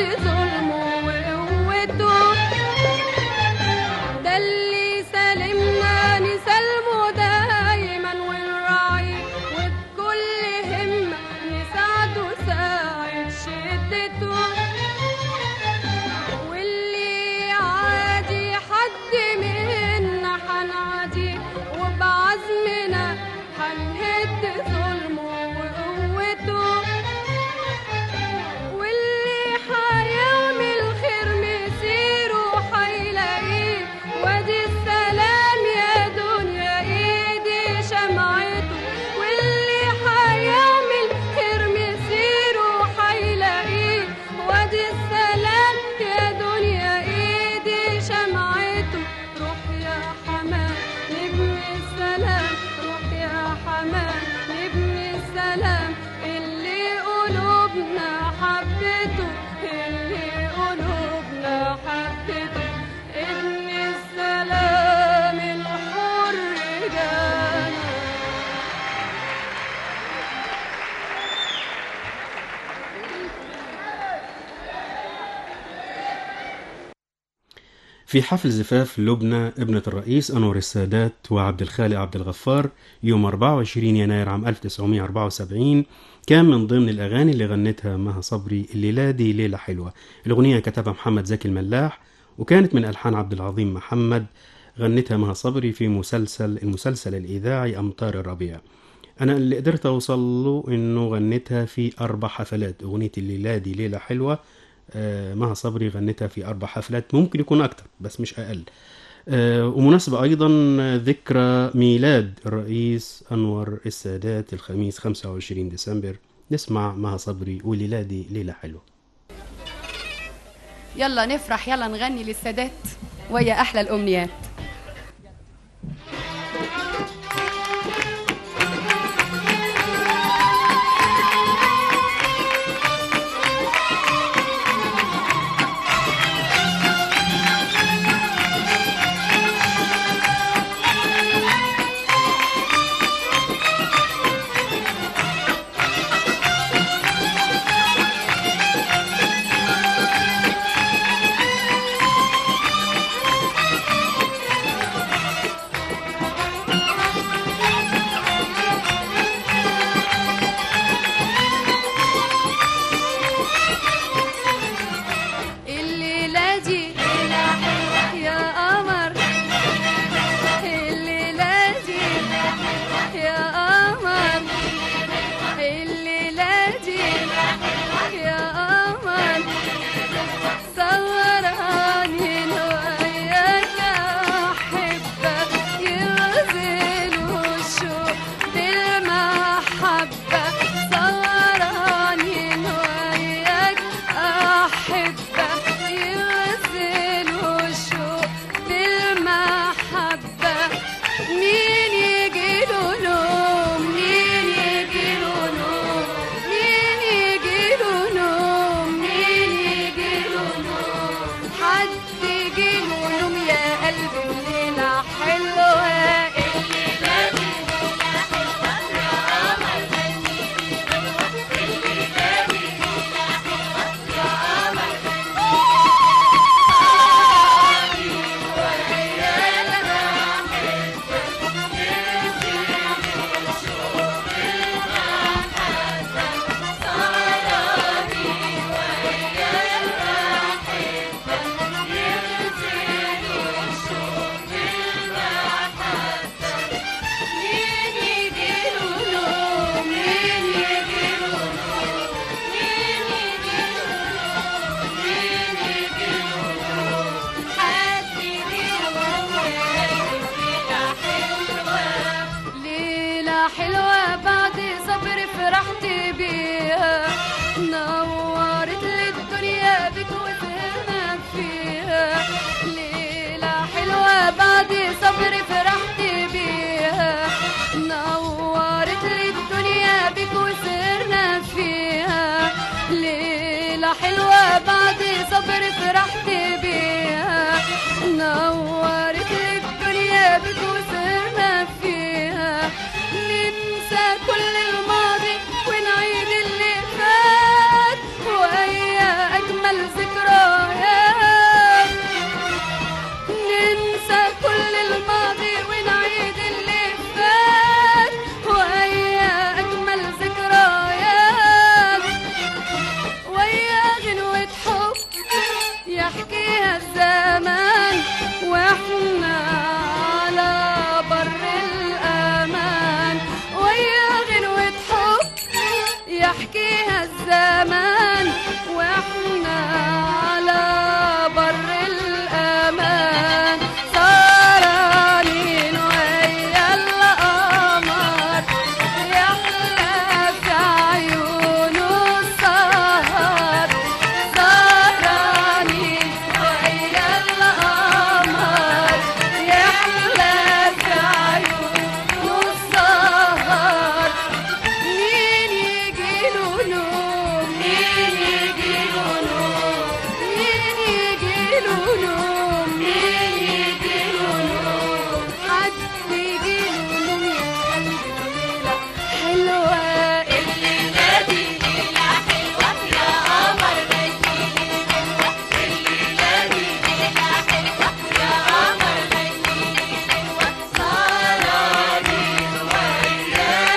ظلمه وقوته ده اللي سلمنا نسلمه دايما ونراعيه وبكل همة نساعده ساعة شدته واللي عادي حد منا حنعدي وبعزمنا حنهد ظلمه وقوته واللي حيعمل خير مسيره حيلاقيه وادي السلام يا دنيا ايدي شمعته واللي حيعمل خير مسيره حيلاقيه وادي السلام يا دنيا ايدي شمعته روح يا حمام نبني السلام روح يا حمام نبني السلام اللي قلوبنا حبته اللي قلوبنا حبته ابن السلام الحر جانا في حفل زفاف لبنى ابنة الرئيس أنور السادات وعبد الخالق عبد الغفار يوم 24 يناير عام 1974 كان من ضمن الأغاني اللي غنتها مها صبري الليلة دي ليلة حلوة الأغنية كتبها محمد زكي الملاح وكانت من ألحان عبد العظيم محمد غنتها مها صبري في مسلسل المسلسل الإذاعي أمطار الربيع أنا اللي قدرت أوصل له إنه غنتها في أربع حفلات أغنية الليلة دي ليلة حلوة آه، مها صبري غنتها في أربع حفلات ممكن يكون أكتر بس مش أقل آه، ومناسبة أيضا ذكرى ميلاد الرئيس أنور السادات الخميس 25 ديسمبر نسمع مها صبري والليلة دي ليلة حلوة يلا نفرح يلا نغني للسادات ويا احلى الامنيات الليلة دي يا قمر الليلة دي يا قمر الليلة دي يا قمر صوراني وياك أحبك يغزل الشوق بالمحبة صوراني وياك أحبك يغزل الشوق بالمحبة مين يجيله نوم مين يجيله نوم مين يجيله نوم مين يجيله نوم حد يجيله نوم يا قلبي الليلة حلوة الليلة دي ليلة حلوة يا قمر غني الليلة دي ليلة حلوة يا قمر مين يجيله نوم مين يجيله نوم مين يجيله نوم مين يجيله نوم حد يجيله نوم ليلة حلوة ليلة حلوة بعد صبر فرحت بيها نورت لي الدنيا بك وسهرنا فيها ليلة حلوة بعد صبر فرحت بيها نورت لي الدنيا بك وسهرنا فيها ليلة حلوة بعد صبر فرحت بيها نورت لي الدنيا بك وسهرنا فيها ننسى كل الماضي ونعيد يحكيها الزمان واحنا على بر الامان سهرانين ويا القمر يحلى في عيونه السهر سهرانين ويا القمر يحلى في عيونه السهر مين يجيله نوم مين يجيله نوم مين يجيله نوم مين يجيله نوم حد يجيله نوم يا قلبي ليلة حلوة الليلة دي ليلة حلوة يا قمر ليلة الليلة دي ليلة حلوة يا قمر ليلة سهرانين ويا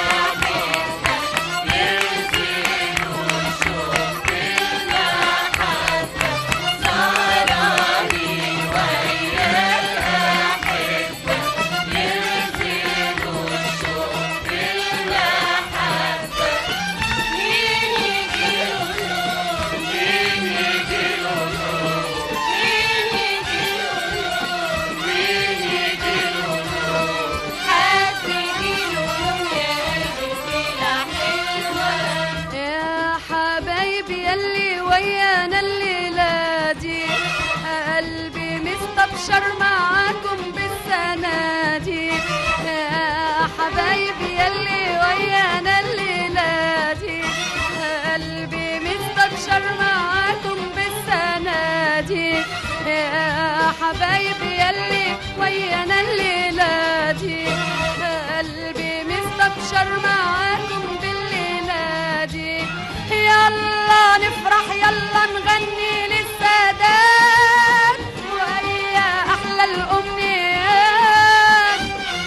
يا حبايبي يلي ويانا الليلة دي قلبي مستبشر معاكم بالسنة دي يا حبايبي يلي ويانا الليلة دي قلبي مستبشر معاكم بالسنة دي يا حبايبي يلي ويانا الليلة دي قلبي مستبشر معاكم بالليلة دي يلا نفرح يلا نغني للسادات ويا أحلى الأمنيات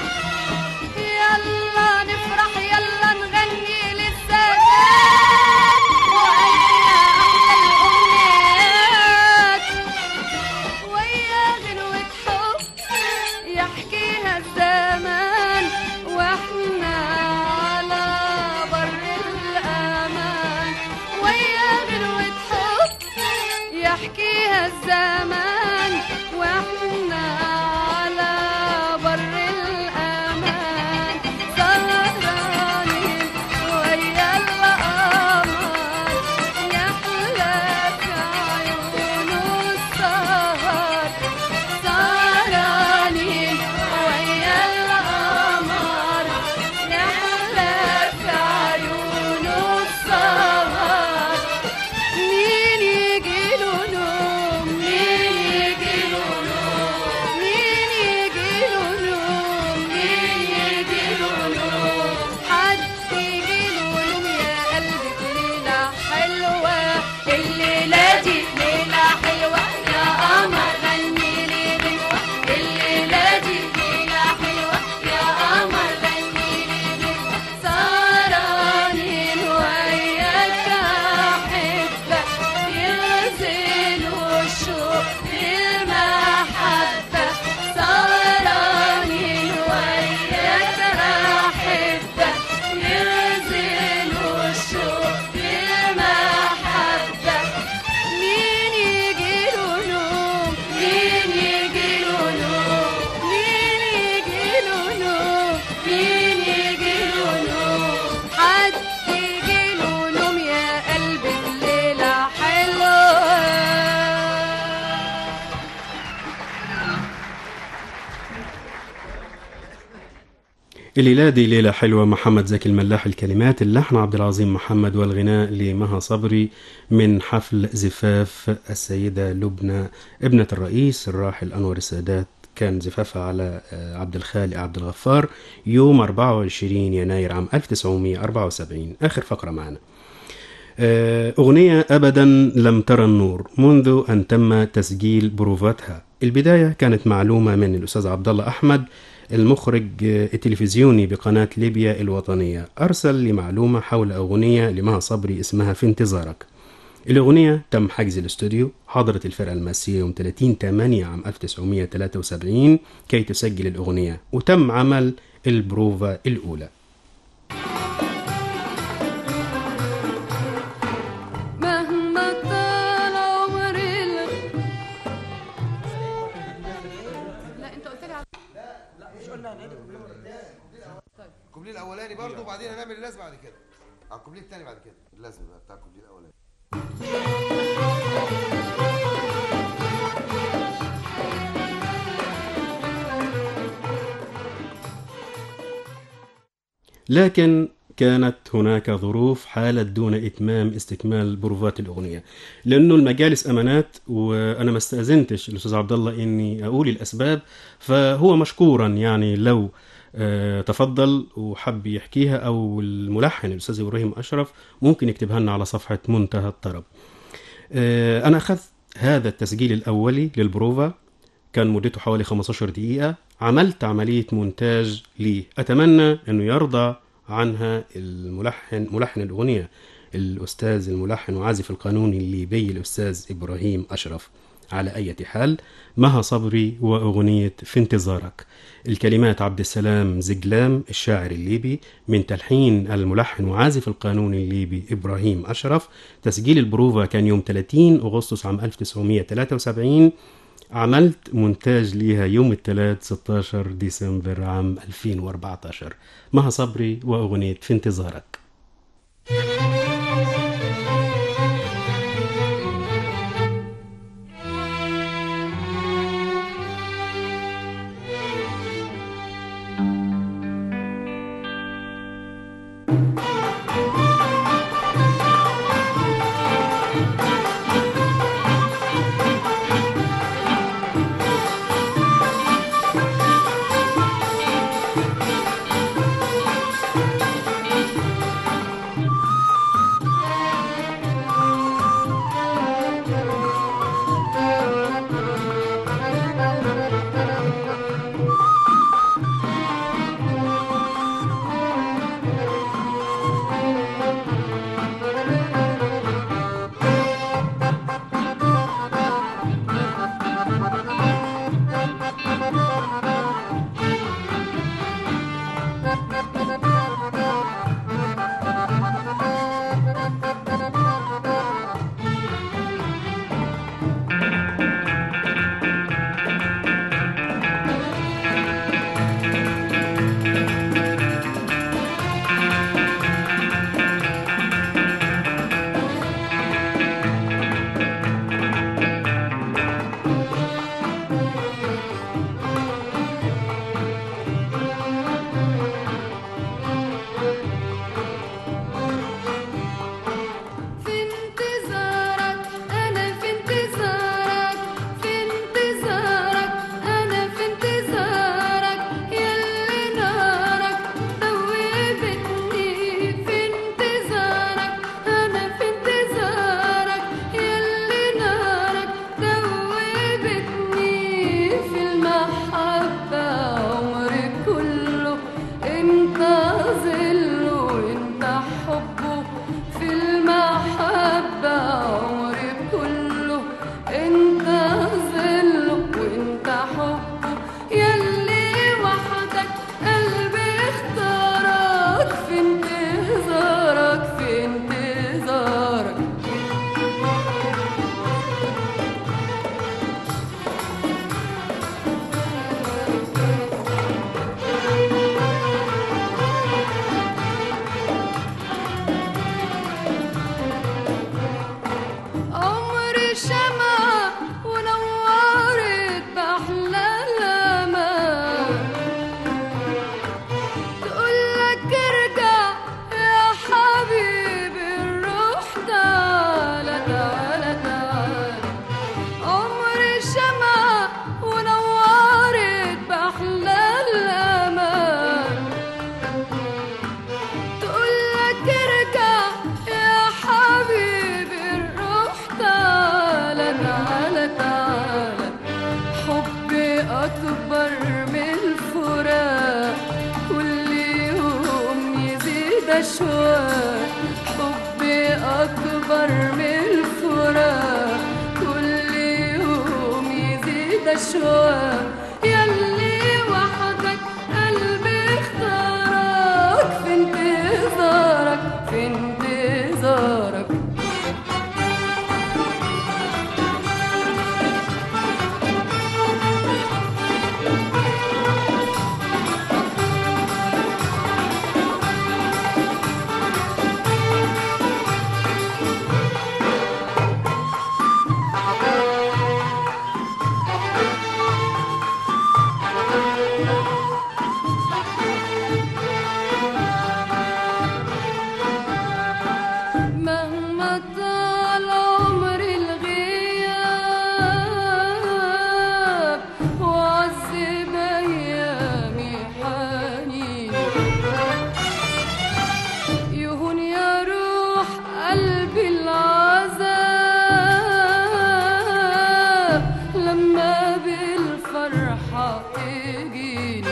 يلا نفرح يلا نغني للسادات ويا أحلى الأمنيات ويا غنوة حب يحكيها الزمان واحنا على بر الأمان ويا غنوة حب يحكيها الزمان واحنا على بر الأمان سهرانين ويا القمر يحلى في عيونه السهر سهرانين ويا القمر يحلى في عيونه السهر مين يجيله نوم مين يجيله نوم مين يجيله نوم مين يجيله نوم حد يجيله نوم يا قلبي ليلة حلوة الليلة دي ليلة حلوة يا قمر غني لي غنوة الليلة دي ليلة حلوة يا قمر غني لي غنوة سهرانين وياك أحبة يغزلوا الشوق بالمحبة سهرانين وياك أحبة يغزلوا الشوق بالمحبة مين يجيله نوم مين يجيله نوم مين يجيله نوم مين يجيله نوم حد يجيله نوم يا قلبي الليلة حلوة الليلة دي ليلة حلوة محمد زكي الملاح الكلمات اللحن عبد العظيم محمد والغناء لمها صبري من حفل زفاف السيدة لبنى ابنة الرئيس الراحل أنور السادات كان زفافها على آه، عبد الخالق عبد الغفار يوم 24 يناير عام 1974 آخر فقرة معنا آه، أغنية أبدا لم ترى النور منذ أن تم تسجيل بروفاتها البداية كانت معلومة من الأستاذ عبد الله أحمد المخرج آه، التلفزيوني بقناة ليبيا الوطنية أرسل لي معلومة حول أغنية لمها صبري اسمها في انتظارك الأغنية تم حجز الاستوديو حضرت الفرقة الماسية يوم 30 8 عام 1973 كي تسجل الأغنية وتم عمل البروفا الأولى وبعدين هنعمل اللازم بعد كده على الكوبليه التاني بعد كده اللازم بقى بتاع الكوبليه الاولاني لكن كانت هناك ظروف حالت دون إتمام استكمال بروفات الأغنية لأنه المجالس أمانات وأنا ما استأذنتش الأستاذ عبد الله إني أقول الأسباب فهو مشكورا يعني لو آه، تفضل وحب يحكيها أو الملحن الأستاذ إبراهيم أشرف ممكن يكتبها لنا على صفحة منتهى الطرب آه، أنا أخذت هذا التسجيل الأولي للبروفا كان مدته حوالي 15 دقيقة عملت عملية مونتاج ليه أتمنى أنه يرضى عنها الملحن ملحن الأغنية الأستاذ الملحن وعازف القانوني الليبي الأستاذ إبراهيم أشرف على أي حال مها صبري وأغنية في انتظارك الكلمات عبد السلام زجلام الشاعر الليبي من تلحين الملحن وعازف القانوني الليبي إبراهيم أشرف تسجيل البروفا كان يوم 30 أغسطس عام 1973 عملت مونتاج ليها يوم الثلاث 16 ديسمبر عام 2014 مها صبري وأغنية في انتظارك في انتظارك أنا في انتظارك في انتظارك أنا في انتظارك يلي نارك دوبتني في انتظارك أنا في انتظارك يلي نارك دوبتني في المحبة عمري كله انت ظله وانت حبه في المحبة عمري كله انت ظله وانت حبه يلي وحدك قلبي اختارك في انتظارك في انتظارك عمري شمعة ونورت بأحلى الأمان تقولك ارجع يا حبيبي الروح تعالى تعالى تعالى عمري شمعة ونورت بأحلى الأمان تقولك ارجع يا حبيبي الروح تعالى تعالى تعالى حبي أكبر من الفراق كل يوم يزيد أشواق حبي أكبر من الفراق كل يوم يزيد أشواق يلي وحدك قلبي اختارك في انتظارك في انتظارك مهما طال عمر الغياب وعذب أيامي حنين يهون يا روح قلبي العذاب لما بالفرحة تجيني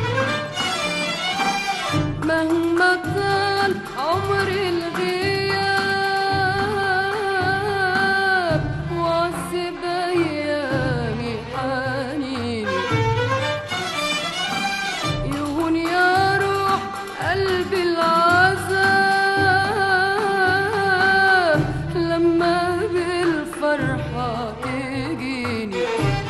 مهما طال عمر الغياب وعذب أيامي حنيني يهون يا روح قلبي العذاب لما بالفرحة تجيني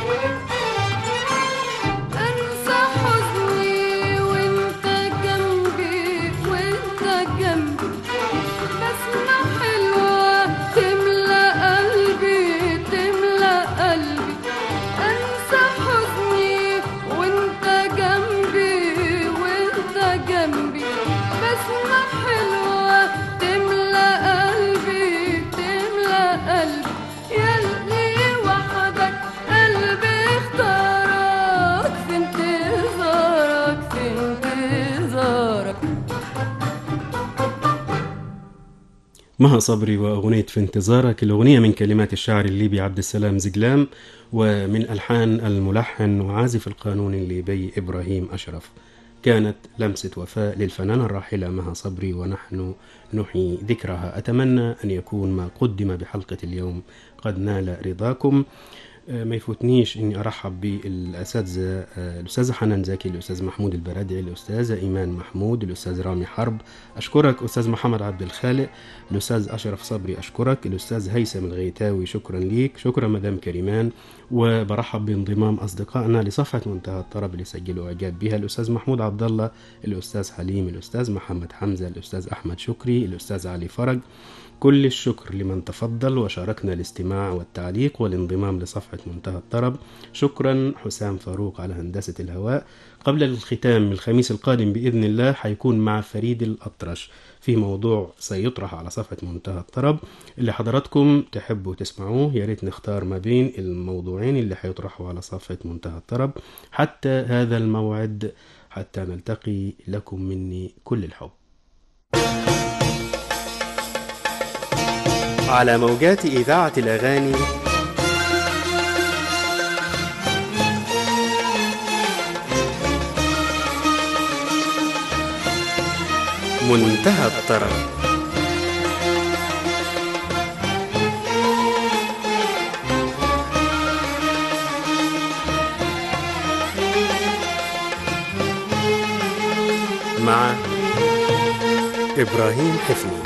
انسى حزني وانت جنبي وانت جنبي بسمة حلوة تملى قلبي تملى قلبي انسى حزني وانت جنبي وانت جنبي بسمة حلوة تملى قلبي تملى قلبي يلي وحدك قلبي اختارك في انتظارك في انتظارك مها صبري وأغنية في انتظارك الأغنية من كلمات الشاعر الليبي عبد السلام زجلام ومن ألحان الملحن وعازف القانون الليبي إبراهيم أشرف كانت لمسة وفاء للفنانة الراحلة مها صبري ونحن نحيي ذكرها أتمنى أن يكون ما قدم بحلقة اليوم قد نال رضاكم آه، ما يفوتنيش اني ارحب بالاساتذه آه، الاستاذه حنان زكي الاستاذ محمود البرادعي الاستاذه ايمان محمود الاستاذ رامي حرب اشكرك استاذ محمد عبد الخالق الاستاذ اشرف صبري اشكرك الاستاذ هيثم الغيتاوي شكرا ليك شكرا مدام كريمان وبرحب بانضمام اصدقائنا لصفحه منتهى الطرب اللي سجلوا اعجاب بها الاستاذ محمود عبد الله الاستاذ حليم الاستاذ محمد حمزه الاستاذ احمد شكري الاستاذ علي فرج كل الشكر لمن تفضل وشاركنا الاستماع والتعليق والانضمام لصفحة منتهى الطرب شكرا حسام فاروق على هندسة الهواء قبل الختام الخميس القادم بإذن الله حيكون مع فريد الأطرش في موضوع سيطرح على صفحة منتهى الطرب اللي حضراتكم تحبوا تسمعوه يا ريت نختار ما بين الموضوعين اللي حيطرحوا على صفحة منتهى الطرب حتى هذا الموعد حتى نلتقي لكم مني كل الحب على موجات إذاعة الأغاني منتهى الطرب مع إبراهيم حفني